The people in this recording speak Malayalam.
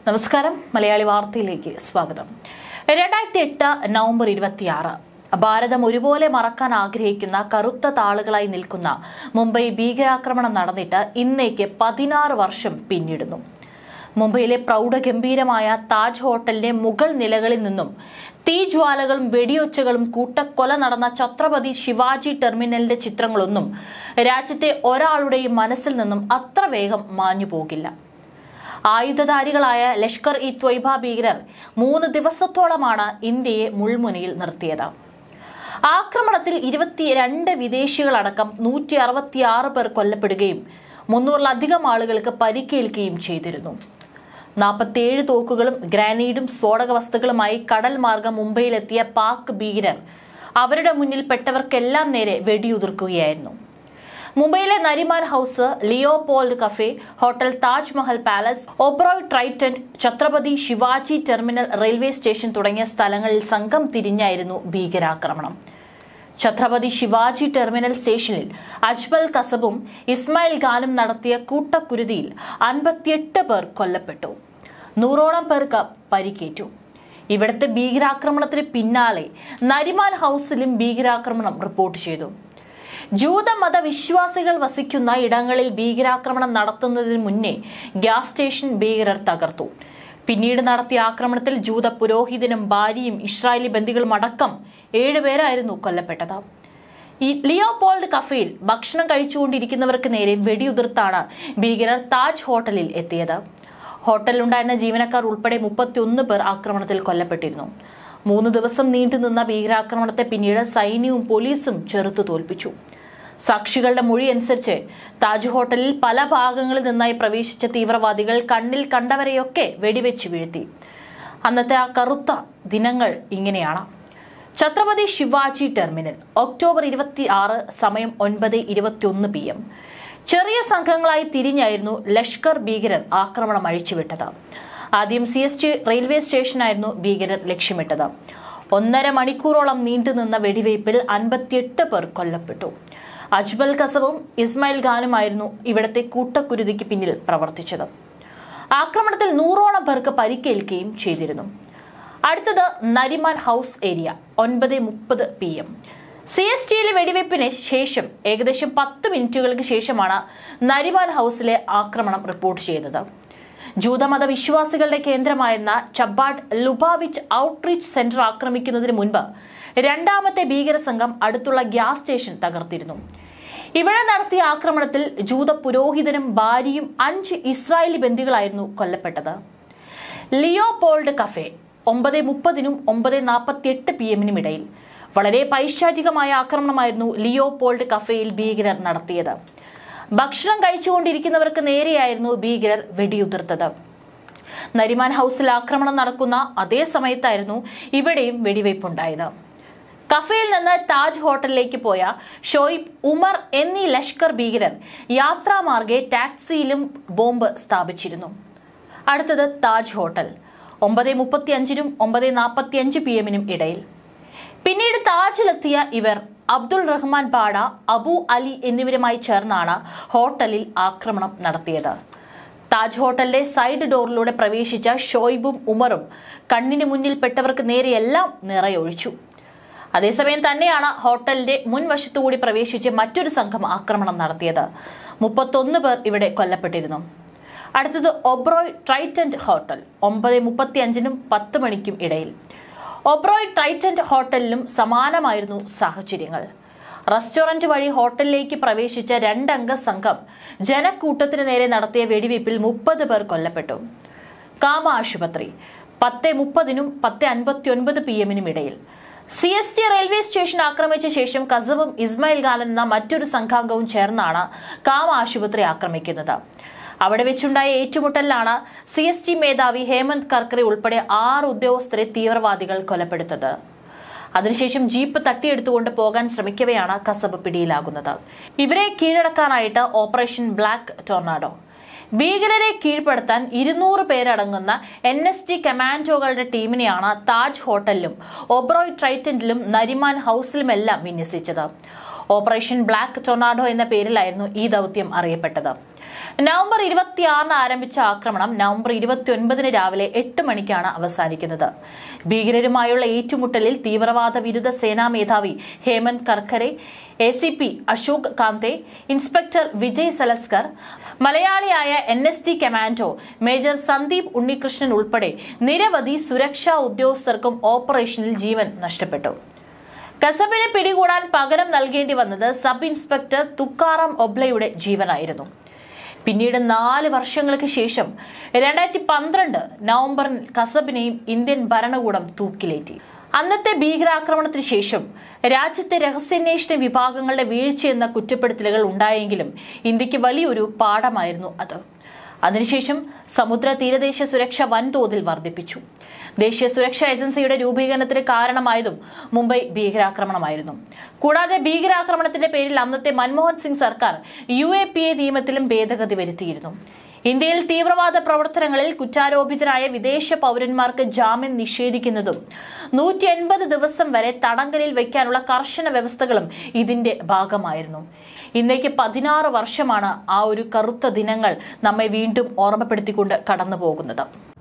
നമസ്കാരം മലയാളി വാർത്തയിലേക്ക് സ്വാഗതം രണ്ടായിരത്തി എട്ട് നവംബർ ഇരുപത്തിയാറ് ഭാരതം ഒരുപോലെ മറക്കാൻ ആഗ്രഹിക്കുന്ന കറുത്ത താളുകളായി നിൽക്കുന്ന മുംബൈ ഭീകരാക്രമണം നടന്നിട്ട് ഇന്നേക്ക് പതിനാറ് വർഷം പിന്നിടുന്നു മുംബൈയിലെ പ്രൗഢഗംഭീരമായ താജ് ഹോട്ടലിന്റെ മുകൾ നിലകളിൽ നിന്നും തീജ്വാലകളും വെടിയൊച്ചകളും കൂട്ടക്കൊല നടന്ന ഛത്രപതി ശിവാജി ടെർമിനലിന്റെ ചിത്രങ്ങളൊന്നും രാജ്യത്തെ ഒരാളുടെയും മനസ്സിൽ നിന്നും അത്ര വേഗം മാഞ്ഞു പോകില്ല ആയുധധാരികളായ ലഷ്കർ ഇ ത്വയ്ബ ഭീകരർ മൂന്ന് ദിവസത്തോളമാണ് ഇന്ത്യയെ മുൾമുനയിൽ നിർത്തിയത് ആക്രമണത്തിൽ ഇരുപത്തിരണ്ട് വിദേശികളടക്കം നൂറ്റി അറുപത്തിയാറ് പേർ കൊല്ലപ്പെടുകയും മുന്നൂറിലധികം ആളുകൾക്ക് പരിക്കേൽക്കുകയും ചെയ്തിരുന്നു നാൽപ്പത്തിയേഴ് തോക്കുകളും ഗ്രാനേഡും സ്ഫോടക വസ്തുക്കളുമായി കടൽ മാർഗം മുംബൈയിലെത്തിയ പാക് ഭീകരർ അവരുടെ മുന്നിൽ പെട്ടവർക്കെല്ലാം നേരെ വെടിയുതിർക്കുകയായിരുന്നു മുംബൈയിലെ Nariman house Leopold cafe hotel Taj Mahal palace Oberoi Trident Chhatrapati Shivaji terminal railway station തുടങ്ങിയ സ്ഥലങ്ങളിൽ സംഘം തിരിഞ്ഞായിരുന്നു ഭീകരാക്രമണം ഛത്രപതി ശിവാജി ടെർമിനൽ സ്റ്റേഷനിൽ അജ്മൽ കസബും ഇസ്മായിൽ ഖാനും നടത്തിയ കൂട്ടക്കുരുതിയിൽ അൻപത്തിയെട്ട് പേർ കൊല്ലപ്പെട്ടു നൂറോളം പേർക്ക് പരിക്കേറ്റു ഇവിടുത്തെ ഭീകരാക്രമണത്തിന് പിന്നാലെ നരിമാൻ ഹൌസിലും ഭീകരാക്രമണം റിപ്പോർട്ട് ചെയ്തു ജൂതമത വിശ്വാസികൾ വസിക്കുന്ന ഇടങ്ങളിൽ ഭീകരാക്രമണം നടത്തുന്നതിന് മുന്നേ ഗ്യാസ് സ്റ്റേഷൻ ഭീകരർ തകർത്തു പിന്നീട് നടത്തിയ ആക്രമണത്തിൽ ജൂത പുരോഹിതനും ഭാര്യയും ഇസ്രായേലി ബന്ദികളും അടക്കം ഏഴുപേരായിരുന്നു കൊല്ലപ്പെട്ടത് ഈ ലിയോപോൾഡ് കഫേയിൽ ഭക്ഷണം കഴിച്ചുകൊണ്ടിരിക്കുന്നവർക്ക് നേരെ വെടിയുതിർത്താണ് ഭീകരർ താജ് ഹോട്ടലിൽ എത്തിയത് ഹോട്ടലിലുണ്ടായിരുന്ന ജീവനക്കാർ ഉൾപ്പെടെ മുപ്പത്തിയൊന്ന് പേർ ആക്രമണത്തിൽ കൊല്ലപ്പെട്ടിരുന്നു മൂന്ന് ദിവസം നീണ്ടുനിന്ന ഭീകരാക്രമണത്തെ പിന്നീട് സൈന്യവും പോലീസും ചെറുത്തു തോൽപ്പിച്ചു സാക്ഷികളുടെ മൊഴി അനുസരിച്ച് താജ് ഹോട്ടലിൽ പല ഭാഗങ്ങളിൽ നിന്നായി പ്രവേശിച്ച തീവ്രവാദികൾ കണ്ണിൽ കണ്ടവരെയൊക്കെ വെടിവെച്ച് വീഴ്ത്തി അന്നത്തെ ആ കറുത്ത ദിനങ്ങൾ ഇങ്ങനെയാണ് ഛത്രപതി ശിവാജി ടെർമിനൽ ഒക്ടോബർ ഇരുപത്തി ആറ് സമയം ഒൻപത് ഇരുപത്തിയൊന്ന് പി എം ചെറിയ സംഘങ്ങളായി തിരിഞ്ഞായിരുന്നു ലഷ്കർ ഭീകരർ ആക്രമണം അഴിച്ചുവിട്ടത് ആദ്യം സി എസ് ടി റെയിൽവേ സ്റ്റേഷനായിരുന്നു ഭീകരർ ലക്ഷ്യമിട്ടത് ഒന്നര മണിക്കൂറോളം നീണ്ടുനിന്ന വെടിവയ്പിൽ അൻപത്തിയെട്ട് പേർ കൊല്ലപ്പെട്ടു അജ്മൽ കസവും ഇസ്മായിൽ ഖാനുമായിരുന്നു ഇവിടത്തെ കൂട്ടക്കുരുതിക്ക് പിന്നിൽ പ്രവർത്തിച്ചത് ആക്രമണത്തിൽ നൂറോളം പേർക്ക് പരിക്കേൽക്കുകയും ചെയ്തിരുന്നു അടുത്തത് നരിമാൻ ഹൌസ് ഏരിയ ഒൻപത് മുപ്പത് പി എം സി എസ് ടിയിലെ വെടിവയ്പ്പിന് ശേഷം ഏകദേശം പത്ത് മിനിറ്റുകൾക്ക് ശേഷമാണ് നരിമാൻ ഹൌസിലെ ആക്രമണം റിപ്പോർട്ട് ചെയ്തത് ജൂതമത വിശ്വാസികളുടെ കേന്ദ്രമായിരുന്ന ചബ്ബാഡ് ലുബാവിച്ച് ഔട്ട്റീച്ച് സെന്റർ ആക്രമിക്കുന്നതിന് മുൻപ് രണ്ടാമത്തെ ഭീകര സംഘം അടുത്തുള്ള ഗ്യാസ് സ്റ്റേഷൻ തകർത്തിരുന്നു ഇവിടെ നടത്തിയ ആക്രമണത്തിൽ ജൂത പുരോഹിതനും ഭാര്യയും അഞ്ച് ഇസ്രായേലി ബന്ദികളായിരുന്നു കൊല്ലപ്പെട്ടത് ലിയോപോൾഡ് കഫേ ഒമ്പത് മുപ്പതിനും ഒമ്പത് നാൽപ്പത്തി എട്ട് പി എമ്മിനും ഇടയിൽ വളരെ പൈശാചികമായ ആക്രമണമായിരുന്നു ലിയോപോൾഡ് കഫേയിൽ ഭീകരർ നടത്തിയത് ഭക്ഷണം കഴിച്ചുകൊണ്ടിരിക്കുന്നവർക്ക് നേരെയായിരുന്നു ഭീകരർ വെടിയുതിർത്തത് നരിമാൻ ഹൌസിൽ ആക്രമണം നടക്കുന്ന അതേ സമയത്തായിരുന്നു ഇവിടെയും വെടിവയ്പുണ്ടായത് കഫയിൽ നിന്ന് താജ് ഹോട്ടലിലേക്ക് പോയ ഷോയിബ് ഉമർ എന്നീ ലഷ്കർ ഭീകരർ യാത്രാമാർഗെ ടാക്സിയിലും ബോംബ് സ്ഥാപിച്ചിരുന്നു അടുത്തത് താജ് ഹോട്ടൽ ഒമ്പത് മുപ്പത്തി അഞ്ചിനും ഒമ്പത് നാൽപ്പത്തി അഞ്ച് പി എമ്മിനും ഇടയിൽ പിന്നീട് താജിലെത്തിയ ഇവർ അബ്ദുൾ റഹ്മാൻ പാട അബു അലി എന്നിവരുമായി ചേർന്നാണ് ഹോട്ടലിൽ ആക്രമണം നടത്തിയത് താജ് ഹോട്ടലിലെ സൈഡ് ഡോറിലൂടെ പ്രവേശിച്ച ഷോയിബും ഉമറും കണ്ണിന് മുന്നിൽ പെട്ടവർക്ക് നേരെയെല്ലാം നിറയൊഴിച്ചു അതേസമയം തന്നെയാണ് ഹോട്ടലിന്റെ മുൻവശത്തുകൂടി പ്രവേശിച്ച് മറ്റൊരു സംഘം ആക്രമണം നടത്തിയത് മുപ്പത്തൊന്ന് പേർ ഇവിടെ കൊല്ലപ്പെട്ടിരുന്നു അടുത്തത് ഒബ്രോയ് ട്രൈറ്റന്റ് ഹോട്ടൽ ഒമ്പത് മുപ്പത്തി അഞ്ചിനും പത്ത് മണിക്കും ഇടയിൽ ഒബ്രോയ് ട്രൈറ്റന്റ് ഹോട്ടലിലും സമാനമായിരുന്നു സാഹചര്യങ്ങൾ റെസ്റ്റോറന്റ് വഴി ഹോട്ടലിലേക്ക് പ്രവേശിച്ച രണ്ടംഗ സംഘം ജനക്കൂട്ടത്തിന് നേരെ നടത്തിയ വെടിവയ്പിൽ മുപ്പത് പേർ കൊല്ലപ്പെട്ടു കാമ ആശുപത്രി പത്ത് മുപ്പതിനും പത്ത് അൻപത്തി ഒൻപത് പി എമ്മിനും ഇടയിൽ C S T railway station ആക്രമിച്ച ശേഷം കസബും ഇസ്മായിൽ ഖാൻ എന്ന മറ്റൊരു സംഘാംഗവും ചേർന്നാണ് കാമ ആശുപത്രി ആക്രമിക്കുന്നത് അവിടെ വെച്ചുണ്ടായ ഏറ്റുമുട്ടലിലാണ് സി എസ് ടി മേധാവി ഹേമന്ത് കർക്കറെ ഉൾപ്പെടെ ആറ് ഉദ്യോഗസ്ഥരെ തീവ്രവാദികൾ കൊലപ്പെടുത്തത് അതിനുശേഷം ജീപ്പ് തട്ടിയെടുത്തുകൊണ്ട് പോകാൻ ശ്രമിക്കവെയാണ് കസബ് പിടിയിലാകുന്നത് ഇവരെ കീഴടക്കാനായിട്ട് ഓപ്പറേഷൻ ബ്ലാക്ക് ടൊർണാഡോ ഭീകരരെ കീഴ്പ്പെടുത്താൻ ഇരുന്നൂറ് പേരടങ്ങുന്ന എൻ എസ് ടി കമാൻഡോകളുടെ ടീമിനെയാണ് താജ് ഹോട്ടലിലും ഒബ്രോയ് ട്രൈറ്റന്റിലും നരിമാൻ ഹൌസിലുമെല്ലാം വിന്യസിച്ചത് ഓപ്പറേഷൻ ബ്ലാക്ക് ടൊർണാഡോ എന്ന പേരിലായിരുന്നു ഈ ദൗത്യം അറിയപ്പെട്ടത് നവംബർ ഇരുപത്തിയാറിന് ആരംഭിച്ച ആക്രമണം നവംബർ ഇരുപത്തിയൊൻപതിന് രാവിലെ എട്ട് മണിക്കാണ് അവസാനിക്കുന്നത് ഭീകരരുമായുള്ള ഏറ്റുമുട്ടലിൽ തീവ്രവാദ വിരുദ്ധ സേനാ മേധാവി Hemant Karkare A C P Ashok Kamte inspector Vijay Salaskar മലയാളിയായ N S T commando major Sandeep Unnikrishnan ഉൾപ്പെടെ നിരവധി സുരക്ഷാ ഉദ്യോഗസ്ഥർക്കും ഓപ്പറേഷനിൽ ജീവൻ നഷ്ടപ്പെട്ടു കസബിനെ പിടികൂടാൻ പകരം നൽകേണ്ടി വന്നത് സബ് ഇൻസ്പെക്ടർ തുക്കാറാം ഒബ്ലയുടെ ജീവനായിരുന്നു പിന്നീട് നാല് വർഷങ്ങൾക്ക് ശേഷം രണ്ടായിരത്തി പന്ത്രണ്ട് നവംബറിൽ കസബിനെയും ഇന്ത്യൻ ഭരണകൂടം തൂക്കിലേറ്റി അന്നത്തെ ഭീകരാക്രമണത്തിന് ശേഷം രാജ്യത്തെ രഹസ്യാന്വേഷണ വിഭാഗങ്ങളുടെ വീഴ്ചയെന്ന കുറ്റപ്പെടുത്തലുകൾ ഉണ്ടായെങ്കിലും ഇന്ത്യക്ക് വലിയൊരു പാഠമായിരുന്നു അത് അതിനുശേഷം സമുദ്ര തീരദേശ സുരക്ഷ വൻതോതിൽ വർദ്ധിപ്പിച്ചു ദേശീയ സുരക്ഷാ ഏജൻസിയുടെ രൂപീകരണത്തിന് കാരണമായതും മുംബൈ ഭീകരാക്രമണമായിരുന്നു കൂടാതെ ഭീകരാക്രമണത്തിന്റെ പേരിൽ അന്നത്തെ മൻമോഹൻ സിംഗ് സർക്കാർ യു എ പി എ നിയമത്തിലും ഭേദഗതി വരുത്തിയിരുന്നു ഇന്ത്യയിൽ തീവ്രവാദ പ്രവർത്തനങ്ങളിൽ കുറ്റാരോപിതരായ വിദേശ പൗരന്മാർക്ക് ജാമ്യം നിഷേധിക്കുന്നതും നൂറ്റി എൺപത് ദിവസം വരെ തടങ്കലിൽ വയ്ക്കാനുള്ള കർശന വ്യവസ്ഥകളും ഇതിന്റെ ഭാഗമായിരുന്നു ഇന്നേക്ക് പതിനാറ് വർഷമാണ് ആ ഒരു കറുത്ത ദിനങ്ങൾ നമ്മെ വീണ്ടും ഓർമ്മപ്പെടുത്തിക്കൊണ്ട് കടന്നു പോകുന്നത്